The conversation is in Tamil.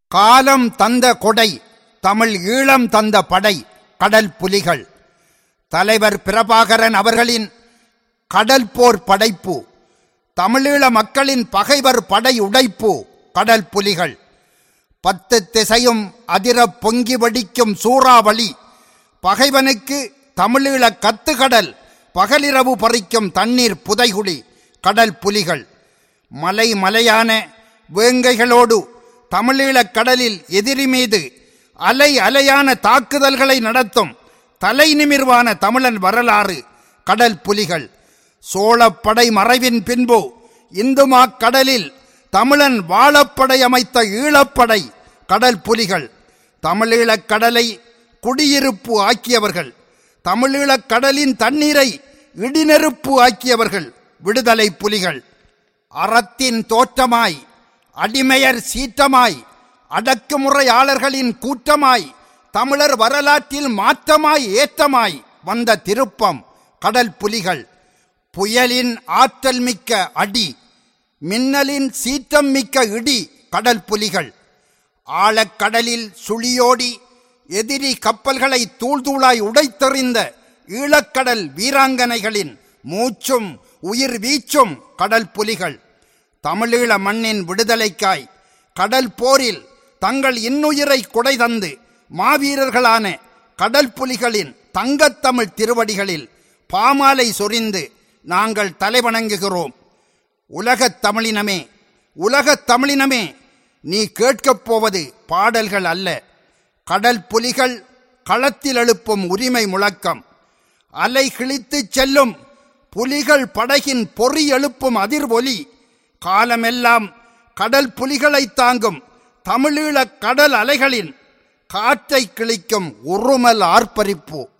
காலம் தந்த கொடை தமிழ் ஈழம் தந்த படை கடல் புலிகள் தலைவர் பிரபாகரன் அவர்களின் கடல் போர் படைப்பு தமிழீழ மக்களின் பகைவர் படை உடைப்பு கடல் புலிகள் பத்து திசையும் அதிர பொங்கி வடிக்கும் சூறாவளி பகைவனுக்கு தமிழீழ கத்துக்கடல் பகலிரவு பறிக்கும் தண்ணீர் புதைகுழி கடல் புலிகள் மலை மலையான வேங்கைகளோடு தமிழீழக் கடலில் எதிரி மீது அலை அலையான தாக்குதல்களை நடத்தும் தலை நிமிர்வான தமிழன் வரலாறு கடல் புலிகள் சோழப்படை மறைவின் பின்பு இந்துமாக் கடலில் தமிழன் வாழப்படை அமைத்த ஈழப்படை கடல் புலிகள் தமிழீழக் கடலை குடியிருப்பு ஆக்கியவர்கள் தமிழீழக் கடலின் தண்ணீரை இடிநெருப்பு ஆக்கியவர்கள் விடுதலை புலிகள் அறத்தின் தோற்றமாய் அடிமையர் சீற்றமாய் அடக்குமுறையாளர்களின் கூட்டமாய் தமிழர் வரலாற்றில் மாற்றமாய் ஏற்றமாய் வந்த திருப்பம் கடல் புலிகள் புயலின் ஆற்றல் மிக்க அடி மின்னலின் சீற்றம் மிக்க இடி கடல் புலிகள் ஆழக்கடலில் சுழியோடி எதிரி கப்பல்களை தூள்தூளாய் உடைத்தெறிந்த ஈழக்கடல் வீராங்கனைகளின் மூச்சும் உயிர் வீச்சும் கடல் புலிகள் தமிழீழ மண்ணின் விடுதலைக்காய் கடல் போரில் தங்கள் இன்னுயிரை குடை தந்து மாவீரர்களான கடல் புலிகளின் தங்கத்தமிழ் திருவடிகளில் பாமாலை சொரிந்து நாங்கள் தலைவணங்குகிறோம் உலகத் தமிழினமே உலகத் தமிழினமே நீ கேட்கப் போவது பாடல்கள் அல்ல கடல் புலிகள் களத்தில் எழுப்பும் உரிமை முழக்கம் அலை கிழித்துச் செல்லும் புலிகள் படகின் பொறி எழுப்பும் அதிர்வொலி காலமெல்லாம் கடல் புலிகளை தாங்கும் தமிழீழ கடல் அலைகளின் காற்றை கிழிக்கும் உருமல் ஆர்ப்பரிப்பு